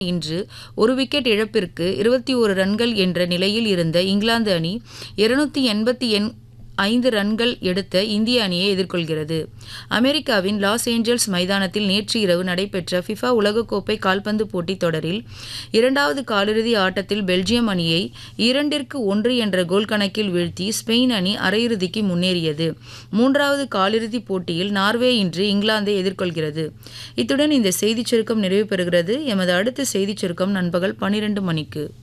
இன்று ஒரு விக்கெட் இழப்பிற்கு இருபத்தி ஓரு ரன்கள் என்ற நிலையில் இருந்த இங்கிலாந்து அணி இருநூத்தி எண்பத்தி எண் ஐந்து ரன்கள் எடுத்த இந்திய அணியை எதிர்கொள்கிறது அமெரிக்காவின் லாஸ் ஏஞ்சல்ஸ் மைதானத்தில் நேற்று இரவு நடைபெற்ற ஃபிஃபா உலகக்கோப்பை கால்பந்து போட்டித் தொடரில் இரண்டாவது காலிறுதி ஆட்டத்தில் பெல்ஜியம் அணியை இரண்டிற்கு ஒன்று என்ற கோல் கணக்கில் வீழ்த்தி ஸ்பெயின் அணி அரையிறுதிக்கு முன்னேறியது மூன்றாவது காலிறுதிப் போட்டியில் நார்வே இன்று இங்கிலாந்தை எதிர்கொள்கிறது இத்துடன் இந்த செய்திச் சுருக்கம் நிறைவு பெறுகிறது எமது அடுத்த செய்திச் சுருக்கம் நண்பகல் பன்னிரண்டு மணிக்கு